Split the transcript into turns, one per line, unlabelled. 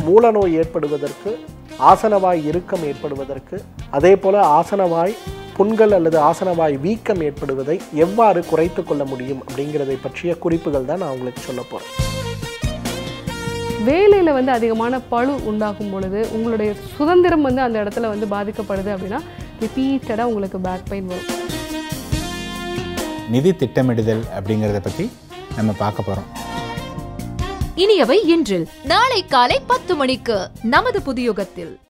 மூலநோய் ஏற்படுவதற்கு ஆசனவாய் இறுக்கம் ஏற்படுவதற்கு அதே போல் ஆசனவாய் புண்கள் அல்லது ஆசனவாய் வீக்கம் ஏற்படுவதை எவ்வாறு குறைத்து கொள்ள முடியும் அப்படிங்கிறதை பற்றிய குறிப்புகள் தான் நான் உங்களுக்கு சொல்ல போகிறேன்
வேலையில் வந்து அதிகமான பளு உண்டாகும் பொழுது உங்களுடைய சுதந்திரம் வந்து அந்த இடத்துல வந்து பாதிக்கப்படுது அப்படின்னா ரிப்பீட்டடாக உங்களுக்கு பேக் பெயின் வரும்
நிதி திட்டமிடுதல் அப்படிங்கிறத பற்றி நம்ம பார்க்க போகிறோம்
இனியவை இன்றில் நாளை காலை பத்து மணிக்கு நமது புதியுகத்தில்